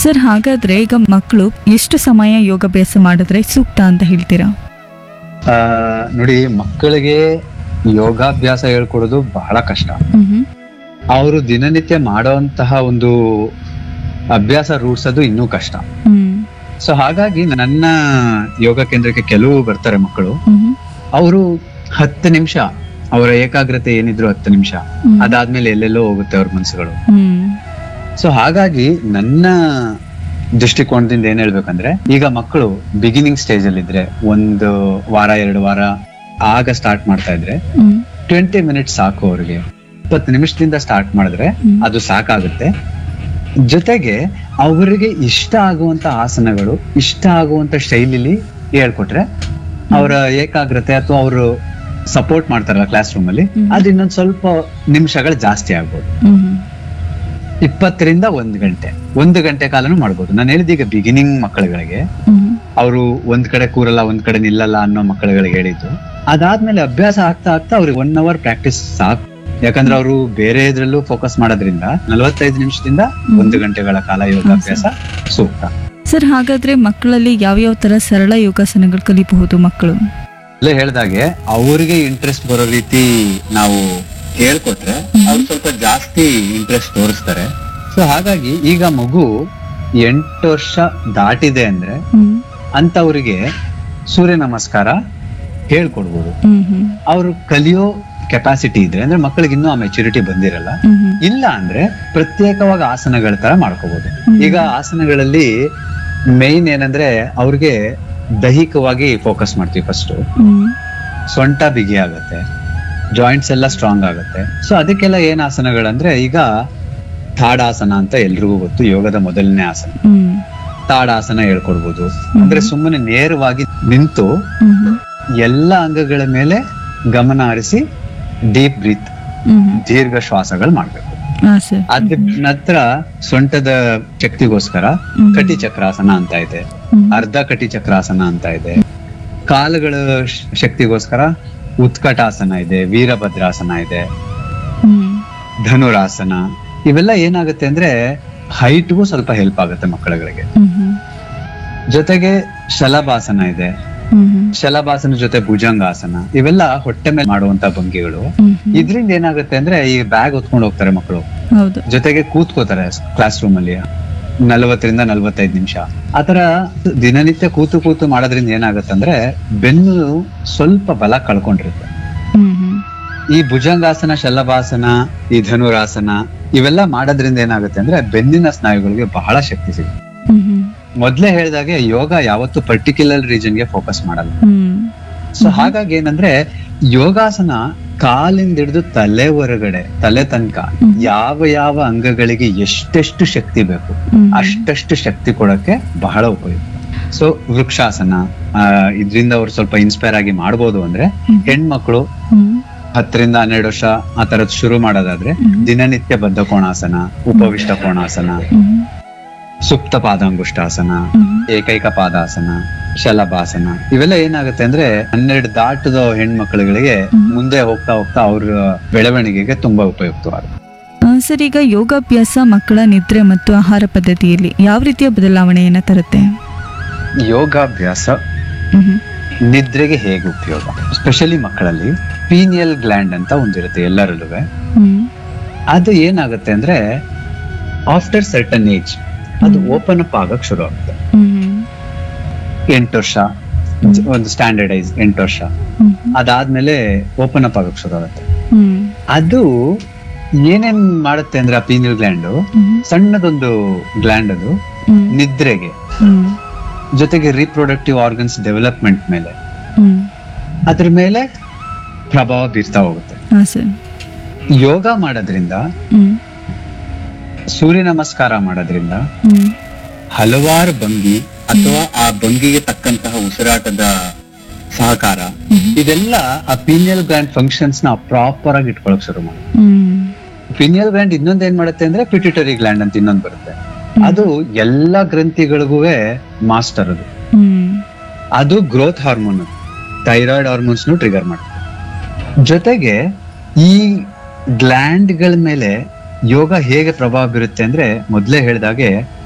Sir ಹಾಗಾದ್ರೆ ಈಗ ಮಕ್ಕಳು ಎಷ್ಟು ಸಮಯ ಯೋಗಾಭ್ಯಾಸ ಮಾಡಿದ್ರೆ ಸೂಕ್ತ ಅಂತ ಹೇಳ್ತೀರಾ ಆ, ನೋಡಿ ಮಕ್ಕಳಿಗೆ ಯೋಗಾಭ್ಯಾಸ ಹೇಳ್ಕೊಡೋದು ಬಹಳ ಕಷ್ಟ ಮ್ಹೂ. ಅವರು ದಿನನಿತ್ಯ ಮಾಡೋಂತಹ ಒಂದು ಅಭ್ಯಾಸ ರೂಢಿಸೋದು ಇನ್ನೂ ಕಷ್ಟ ಹ್ಮ್ ಸೊ ಹಾಗಾಗಿ ನನ್ನ ಯೋಗ ಕೇಂದ್ರಕ್ಕೆ ಕೆಲವು ಬರ್ತಾರೆ ಮಕ್ಕಳು ಮ್ಹೂ. ಅವರು ಹತ್ತು ನಿಮಿಷ ಅವರ ಏಕಾಗ್ರತೆ ಏನಿದ್ರು ಹತ್ತು ನಿಮಿಷ ಹ್ಮ್. ಅದಾದ್ಮೇಲೆ ಎಲ್ಲೆಲ್ಲೋ ಹೋಗುತ್ತೆ ಅವ್ರ ಮನಸ್ಸುಗಳು ಹ್ಮ್ ಸೊ ಹಾಗಾಗಿ ನನ್ನ ದೃಷ್ಟಿಕೋನದಿಂದ ಏನ್ ಹೇಳ್ಬೇಕಂದ್ರೆ ಈಗ ಮಕ್ಕಳು ಬಿಗಿನಿಂಗ್ ಸ್ಟೇಜ್ ಅಲ್ಲಿ ಇದ್ರೆ ಒಂದು ವಾರ ಎರಡು ವಾರ ಆಗ ಸ್ಟಾರ್ಟ್ ಮಾಡ್ತಾ ಇದ್ರೆ ಹ್ಮ್ ಟ್ವೆಂಟಿ ಮಿನಿಟ್ಸ್ ಸಾಕು ಅವ್ರಿಗೆ ಇಪ್ಪತ್ತು ನಿಮಿಷದಿಂದ ಸ್ಟಾರ್ಟ್ ಮಾಡಿದ್ರೆ ಹ್ಮ್. ಅದು ಸಾಕಾಗುತ್ತೆ ಜೊತೆಗೆ ಅವರಿಗೆ ಇಷ್ಟ ಆಗುವಂತ ಆಸನಗಳು ಇಷ್ಟ ಆಗುವಂತ ಶೈಲಿಲಿ ಹೇಳ್ಕೊಟ್ರೆ ಅವರ ಏಕಾಗ್ರತೆ ಅಥವಾ ಅವರು ಸಪೋರ್ಟ್ ಮಾಡ್ತಾರಲ್ಲ ಕ್ಲಾಸ್ ರೂಮ್ ಅಲ್ಲಿ ಹ್ಮ್. ಅದು ಇನ್ನೊಂದ್ ಸ್ವಲ್ಪ ನಿಮಿಷಗಳು ಜಾಸ್ತಿ ಆಗ್ಬೋದು ಮ್ಹೂ. ಇಪ್ಪತ್ತರಿಂದ ಒಂದ್ ಗಂಟೆ ಒಂದು ಗಂಟೆ ಕಾಲನು ಮಾಡ್ಬೋದು ನಾನು ಹೇಳಿದ ಈಗ ಬಿಗಿನಿಂಗ್ ಮಕ್ಕಳುಗಳಿಗೆ ಮ್ಹೂ. ಅವರು ಒಂದ್ ಕಡೆ ಕೂರಲ್ಲ ಒಂದ್ ಕಡೆ ನಿಲ್ಲಲ್ಲ ಅನ್ನೋ ಮಕ್ಕಳುಗಳಿಗೆ ಹೇಳಿದ್ದು ಅದಾದ್ಮೇಲೆ ಅಭ್ಯಾಸ ಆಗ್ತಾ ಆಗ್ತಾ ಅವ್ರಿಗೆ ಒನ್ ಅವರ್ ಪ್ರಾಕ್ಟೀಸ್ ಸಾಕು ಯಾಕಂದ್ರೆ ಅವರು ಬೇರೆ ಇದ್ರಲ್ಲೂ ಫೋಕಸ್ ಮಾಡೋದ್ರಿಂದ ನಲವತ್ತೈದು ನಿಮಿಷದಿಂದ ಒಂದು ಗಂಟೆಗಳ ಕಾಲ ಯೋಗಾಭ್ಯಾಸ ಸೂಕ್ತ ಸರ್ ಹಾಗಾದ್ರೆ ಮಕ್ಕಳಲ್ಲಿ ಯಾವ್ಯಾವ ತರ ಸರಳ ಯೋಗಾಸನಗಳು ಕಲಿಬಹುದು ಮಕ್ಕಳು ಅಲ್ಲೇ ಹೇಳ್ದಾಗೆ ಅವ್ರಿಗೆ ಇಂಟ್ರೆಸ್ಟ್ ಬರೋ ರೀತಿ ನಾವು ಹೇಳ್ಕೊಟ್ರೆ ಅವ್ರು ಸ್ವಲ್ಪ ಜಾಸ್ತಿ ಇಂಟ್ರೆಸ್ಟ್ ತೋರಿಸ್ತಾರೆ ಸೊ ಹಾಗಾಗಿ ಈಗ ಮಗು ಎಂಟು ವರ್ಷ ದಾಟಿದೆ ಅಂದ್ರೆ ಹ್ಮ್ ಅಂತವರಿಗೆ ಸೂರ್ಯ ನಮಸ್ಕಾರ ಹೇಳ್ಕೊಡ್ಬೋದು ಹ್ಮ್ ಹ್ಮ್ ಅವರು ಕಲಿಯೋ ಕೆಪಾಸಿಟಿ ಇದ್ರೆ ಅಂದ್ರೆ ಮಕ್ಕಳಿಗೆ ಇನ್ನೂ ಆ ಮೆಚುರಿಟಿ ಬಂದಿರಲ್ಲ ಹ್ಮ್ ಹ್ಮ್ ಇಲ್ಲ ಅಂದ್ರೆ ಪ್ರತ್ಯೇಕವಾಗಿ ಆಸನಗಳ ತರ ಮಾಡ್ಕೋಬಹುದು ಹ್ಮ್. ಈಗ ಆಸನಗಳಲ್ಲಿ ಮೇನ್ ಏನಂದ್ರೆ ಅವ್ರಿಗೆ ದೈಹಿಕವಾಗಿ ಫೋಕಸ್ ಮಾಡ್ತೀವಿ ಫಸ್ಟ್ ಹ್ಮ್ ಸೊಂಟ ಬಿಗಿ ಆಗತ್ತೆ ಜಾಯಿಂಟ್ಸ್ ಎಲ್ಲ ಸ್ಟ್ರಾಂಗ್ ಆಗುತ್ತೆ ಸೊ ಅದಕ್ಕೆಲ್ಲ ಏನ್ ಆಸನಗಳಂದ್ರೆ ಈಗ ತಾಡಾಸನ ಅಂತ ಎಲ್ರಿಗೂ ಗೊತ್ತು ಯೋಗದ ಮೊದಲನೇ ಆಸನ ಹ್ಮ್ ತಾಡಾಸನ ಹೇಳ್ಕೊಡ್ಬೋದು ಅಂದ್ರೆ ಸುಮ್ಮನೆ ನೇರವಾಗಿ ನಿಂತು ಹ್ಮ್ ಹ್ಮ್ ಎಲ್ಲ ಅಂಗಗಳ ಮೇಲೆ ಗಮನ ಹರಿಸಿ ಡೀಪ್ ಬ್ರೀತ್ ಹ್ಮ್ ದೀರ್ಘ ಶ್ವಾಸಗಳು ಮಾಡ್ಬೇಕು ಹಾ ಸರ್ ಅದ ನಂತರ ಸೊಂಟದ ಶಕ್ತಿಗೋಸ್ಕರ ಹ್ಮ್. ಕಟಿ ಚಕ್ರಾಸನ ಅಂತ ಇದೆ ಹ್ಮ್ ಅರ್ಧ ಕಟಿ ಚಕ್ರಾಸನ ಅಂತ ಇದೆ ಕಾಲುಗಳ ಶ- ಶಕ್ತಿಗೋಸ್ಕರ ಉತ್ಕಟಾಸನ ಇದೆ ವೀರಭದ್ರಾಸನ ಇದೆ ಹ್ಮ್ ಧನುರಾಸನ ಇವೆಲ್ಲ ಏನಾಗುತ್ತೆ ಅಂದ್ರೆ ಹೈಟ್ಗೂ ಸ್ವಲ್ಪ ಹೆಲ್ಪ್ ಆಗುತ್ತೆ ಮಕ್ಕಳುಗಳಿಗೆ ಹ್ಮ್ ಹ್ಮ್ ಜೊತೆಗೆ ಶಲಭಾಸನ ಇದೆ ಹ್ಮ್ ಹ್ಮ್ ಶಲಭಾಸನ ಜೊತೆ ಭುಜಂಗಾಸನ ಇವೆಲ್ಲ ಹೊಟ್ಟೆ ಮೇಲೆ ಮಾಡುವಂತ ಭಂಗಿಗಳು ಹ್ಮ್ ಹ್ಮ್ ಇದ್ರಿಂದ ಏನಾಗುತ್ತೆ ಅಂದ್ರೆ ಈ ಬ್ಯಾಗ್ ಹೊತ್ಕೊಂಡು ಹೋಗ್ತಾರೆ ಮಕ್ಕಳು ಹೌದು ಜೊತೆಗೆ ಕೂತ್ಕೋತಾರೆ ಕ್ಲಾಸ್ ರೂಮ್ ಅಲ್ಲಿ ನಲವತ್ತರಿಂದ ನಲವತ್ತೈದು ನಿಮಿಷ ಆತರ ದಿನನಿತ್ಯ ಕೂತು ಕೂತು ಮಾಡೋದ್ರಿಂದ ಏನಾಗುತ್ತೆ ಅಂದ್ರೆ ಬೆನ್ನು ಸ್ವಲ್ಪ ಬಲ ಕಳ್ಕೊಂಡಿರುತ್ತೆ ಹ್ಮ್ ಹ್ಮ್ ಈ ಭುಜಂಗಾಸನ ಶಲಭಾಸನ ಈ ಧನುರಾಸನ ಇವೆಲ್ಲ ಮಾಡೋದ್ರಿಂದ ಏನಾಗುತ್ತೆ ಅಂದ್ರೆ ಬೆನ್ನಿನ ಸ್ನಾಯುಗಳಿಗೆ ಬಹಳ ಶಕ್ತಿ ಸಿಗುತ್ತೆ ಹ್ಮ್ ಹ್ಮ್ ಮೊದ್ಲೇ ಹೇಳಿದಾಗೆ ಯೋಗ ಯಾವತ್ತು ಪರ್ಟಿಕ್ಯುಲರ್ ಗೆ ಫೋಕಸ್ ಮಾಡಲ್ಲ ಹ್ಮ್ ಸೊ ಹಾಗಾಗಿ ಏನಂದ್ರೆ ಯೋಗಾಸನ ಕಾಲಿಂದ ಹಿಡಿದು ತಲೆ ಹೊರಗಡೆ ತಲೆ ತನಕ ಹ್ಮ್. ಯಾವ ಯಾವ ಅಂಗಗಳಿಗೆ ಎಷ್ಟೆಷ್ಟು ಶಕ್ತಿ ಬೇಕು ಹ್ಮ್ ಅಷ್ಟಷ್ಟು ಶಕ್ತಿ ಕೊಡಕ್ಕೆ ಬಹಳ ಉಪಯುಕ್ತ ಸೊ ವೃಕ್ಷಾಸನ ಆ, ಇದ್ರಿಂದ ಅವ್ರು ಸ್ವಲ್ಪ ಇನ್ಸ್ಪೈರ್ ಆಗಿ ಮಾಡ್ಬೋದು ಅಂದ್ರೆ ಹ್ಮ್. ಹೆಣ್ಮಕ್ಳು ಹ್ಮ್ ಹತ್ತರಿಂದ ಹನ್ನೆರಡು ವರ್ಷ ಆ ತರದ್ ಶುರು ಮಾಡೋದಾದ್ರೆ ಹ್ಮ್. ದಿನನಿತ್ಯ ಬದ್ಧ ಕೋಣಾಸನ ಉಪವಿಷ್ಟ ಕೋಣಾಸನ ಹ್ಮ್ ಸುಪ್ತ ಪಾದಾಂಗುಷ್ಟಾಸನ ಹ್ಮ್ ಏಕೈಕ ಪಾದಾಸನ ಶಲಭಾಸನ ಇವೆಲ್ಲ ಏನಾಗುತ್ತೆ ಅಂದ್ರೆ ಹನ್ನೆರಡು ದಾಟದ ಹೆಣ್ಮಕ್ಳುಗಳಿಗೆ ಹ್ಮ್. ಮುಂದೆ ಹೋಗ್ತಾ ಹೋಗ್ತಾ ಅವ್ರ ಬೆಳವಣಿಗೆಗೆ ತುಂಬಾ ಉಪಯುಕ್ತವಾಗುತ್ತೆ ಆ, ಸರ್ ಈಗ ಯೋಗಾಭ್ಯಾಸ ಮಕ್ಕಳ ನಿದ್ರೆ ಮತ್ತು ಆಹಾರ ಪದ್ಧತಿಯಲ್ಲಿ ಯಾವ ರೀತಿಯ ಬದಲಾವಣೆಯನ್ನ ತರುತ್ತೆ ಯೋಗಾಭ್ಯಾಸ ಹ್ಮ್ ಹ್ಮ್. ನಿದ್ರೆಗೆ ಹೇಗೆ ಉಪಯೋಗ ಸ್ಪೆಷಲಿ ಮಕ್ಕಳಲ್ಲಿ ಪೀನಿಯಲ್ ಗ್ಲ್ಯಾಂಡ್ ಅಂತ ಒಂದಿರುತ್ತೆ ಎಲ್ಲರಲ್ಲೂ ಹ್ಮ್ ಅದು ಏನಾಗುತ್ತೆ ಅಂದ್ರೆ ಆಫ್ಟರ್ ಸರ್ಟನ್ ಏಜ್ ಅದು ಓಪನ್ ಅಪ್ ಆಗಕ್ ಶುರು ಆಗುತ್ತೆ ಹ್ಮ್ ಎಂಟು ವರ್ಷ ಒಂದು ಸ್ಟ್ಯಾಂಡರ್ಡೈಸ್ ಎಂಟು ವರ್ಷ ಹ್ಮ್ ಅದಾದ್ಮೇಲೆ ಓಪನ್ ಅಪ್ ಆಗಕ್ ಶುರು ಆಗುತ್ತೆ ಹ್ಮ್ ಅದು ಏನೇನ್ ಮಾಡುತ್ತೆ ಅಂದ್ರೆ ಆ ಪೀನಿಯಲ್ ಗ್ಲ್ಯಾಂಡ್ ಹ್ಮ್ ಸಣ್ಣದೊಂದು ಗ್ಲ್ಯಾಂಡ್ ಅದು ಹ್ಮ್ ನಿದ್ರೆಗೆ ಹ್ಮ್ ಜೊತೆಗೆ ರೀಪ್ರೊಡಕ್ಟಿವ್ ಆರ್ಗನ್ಸ್ ಡೆವಲಪ್ಮೆಂಟ್ ಮೇಲೆ ಹ್ಮ್ ಅದ್ರ ಮೇಲೆ ಪ್ರಭಾವ ಬೀರ್ತಾ ಹೋಗುತ್ತೆ ಹಾ ಸರ್ ಯೋಗ ಮಾಡೋದ್ರಿಂದ ಹ್ಮ್ ಸೂರ್ಯ ನಮಸ್ಕಾರ ಮಾಡೋದ್ರಿಂದ ಹ್ಮ್ ಹಲವಾರು ಭಂಗಿ ಅಥವಾ ಆ ಭಂಗಿಗೆ ತಕ್ಕಂತಹ ಉಸಿರಾಟದ ಸಹಕಾರ ಹ್ಮ್. ಇದೆಲ್ಲ ಆ ಪೀನಿಯಲ್ ಗ್ಲ್ಯಾಂಡ್ ಫಂಕ್ಷನ್ಸ್ ನ ಪ್ರಾಪರ್ ಆಗಿ ಇಟ್ಕೊಳಕ್ ಶುರು ಮಾಡುತ್ತೆ ಹ್ಮ್ ಪೀನಿಯಲ್ ಗ್ಲ್ಯಾಂಡ್ ಇನ್ನೊಂದ್ ಏನ್ ಮಾಡುತ್ತೆ ಅಂದ್ರೆ ಪಿಟ್ಯೂಟರಿ ಗ್ಲ್ಯಾಂಡ್ ಅಂತ ಇನ್ನೊಂದ್ ಬರುತ್ತೆ ಅದು ಎಲ್ಲ ಗ್ರಂಥಿಗಳಿಗೂ ಮಾಸ್ಟರ್ ಅದು ಹ್ಮ್ ಅದು growth hormone thyroid hormones trigger ಮಾಡುತ್ತೆ ಜೊತೆಗೆ ಈ ಗ್ಲ್ಯಾಂಡ್ ಗಳ ಮೇಲೆ ಯೋಗ ಹೇಗೆ ಪ್ರಭಾವ ಬೀರುತ್ತೆ ಅಂದ್ರೆ ಮೊದ್ಲೇ ಹೇಳಿದಾಗೆ